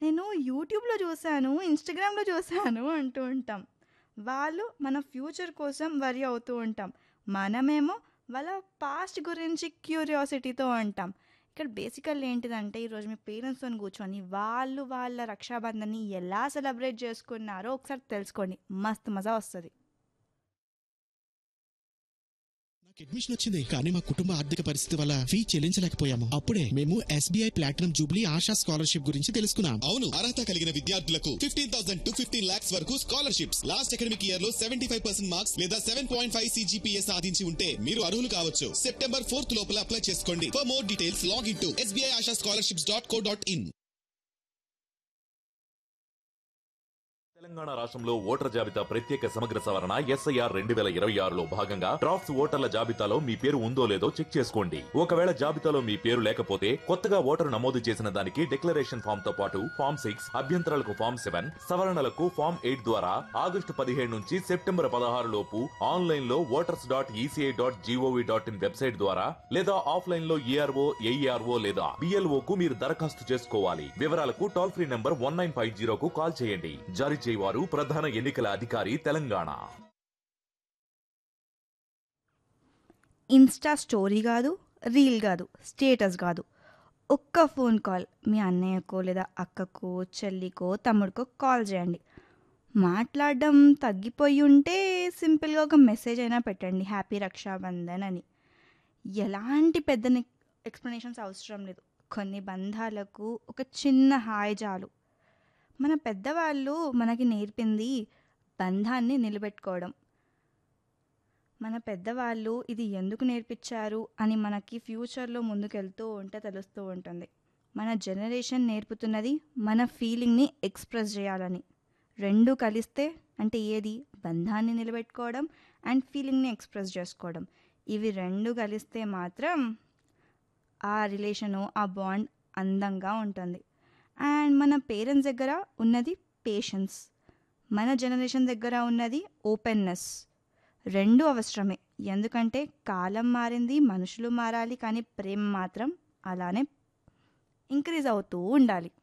నేను యూట్యూబ్‌లో చూసాను, ఇన్‌స్టాగ్రామ్‌లో చూసాను అంటూ ఉంటాం. వాళ్ళు మన ఫ్యూచర్ కోసం వర్రీ అవుతూ ఉంటాం. మనమేమో వాళ్ళ పాస్ట్ గురించి క్యూరియాసిటీతో ఉంటాం. ఇక్కడ బేసికల్లీ ఏంటిదంటే ఈరోజు మీ పేరెంట్స్‌తోని కూర్చొని వాళ్ళు వాళ్ళ రక్షాబంధన్‌ని ఎలా సెలబ్రేట్ చేసుకున్నారో ఒకసారి తెలుసుకోండి. మస్తు మజా వస్తది. నాకు అడ్మిషన్ వచ్చింది కానీ మా కుటుంబ ఆర్థిక పరిస్థితి వల్ల ఫీ చెల్లించలేకపోయాము అప్పుడే మేము SBI platinum jubilee Asha scholarship గురించి తెలుసుకున్నాం అవును అర్హత కలిగిన విద్యార్థులకు fifteen thousand to fifteen lakhs వరకు స్కాలర్షిప్స్ లాస్ట్ అకాడమిక్ ఇయర్ లో సెవెంటీ ఫైవ్ పర్సెంట్ మార్క్స్ లేదా సెవెన్ పాయింట్ ఫైవ్ సిజిపిఏ సాధించి ఉంటే మీరు అర్హులు కావచ్చు సెప్టెంబర్ ఫోర్త్ లోపల అప్లై చేసుకోండి for more details log in to SBI Asha scholarships dot co dot in Telangana రాష్ట్రంలో ఓటర్ జాబితా ప్రత్యేక సమగ్ర సవరణ ఎస్ఐఆర్ రెండు వేల ఇరవై ఆరులో భాగంగా డ్రాఫ్ట్స్ ఓటర్ల జాబితాలో మీ పేరు ఉందో లేదో చెక్ చేసుకోండి ఒకవేళ జాబితాలో మీ పేరు లేకపోతే కొత్తగా ఓటరు నమోదు చేసిన దానికి డిక్లరేషన్ ఫామ్ తో పాటు ఫామ్ సిక్స్ అభ్యంతరాలకు ఫామ్ సెవెన్ సవరణలకు ఫామ్ ఎయిట్ ద్వారా ఆగస్టు పదిహేడు నుంచి సెప్టెంబర్ పదహారు లోపు ఆన్లైన్ లో voters dot ECI dot GOV dot in website ద్వారా లేదా ఆఫ్లైన్ లో ఏఆర్ఓ ఏఈఆర్ఓ లేదా బిఎల్ఓ కు మీరు దరఖాస్తు చేసుకోవాలి వివరాలకు toll free number one nine five జీరోకు కాల్ చేయండి జారీ చేయవారు ప్రధాన ఎన్నికల అధికారి తెలంగాణ ఇన్‌స్టా స్టోరీ గాదు, రీల్ గాదు, స్టేటస్ గాదు. ఒక్క ఫోన్ కాల్ మీ అన్నయ్యకో లేదా అక్కకో, చెల్లికో, తమ్ముడికో కాల్ చేయండి. మాట్లాడడం తగ్గిపోయి ఉంటే సింపుల్‌గా ఒక మెసేజ్ అయినా పెట్టండి హ్యాపీ రక్షాబంధన్ అని. ఎలాంటి పెద్ద నె ఎక్స్‌ప్లనేషన్స్ అవసరం లేదు. కొన్ని బంధాలకు ఒక చిన్న హాయ్ చాలు. మన పెద్దవాళ్ళు మనకి నేర్పింది బంధాన్ని నిలబెట్టుకోవడం. మన పెద్దవాళ్ళు ఇది ఎందుకు నేర్పించారు అని మనకి ఫ్యూచర్‌లో ముందుకెళ్తూ ఉంటే తెలుస్తూ ఉంటుంది. మన జనరేషన్ నేర్పుతున్నది మన ఫీలింగ్‌ని ఎక్స్‌ప్రెస్ చేయాలని. 2 కలిస్తే అంటే ఏది బంధాన్ని నిలబెట్టుకోవడం అండ్ ఫీలింగ్‌ని ఎక్స్‌ప్రెస్ చేసుకోవడం. ఇవి 2 కలిస్తే మాత్రం ఆ రిలేషను, ఆ బాండ్ అందంగా ఉంటుంది. అండ్ మన పేరెంట్స్ దగ్గర ఉన్నది పేషెన్స్. మన జనరేషన్ దగ్గర ఉన్నది ఓపెన్‌నెస్. 2 అవసరమే. ఎందుకంటే కాలం మారింది, మనుషులు మారాలి కానీ ప్రేమ మాత్రం అలానే ఇంక్రీజ్ అవుతూ ఉండాలి.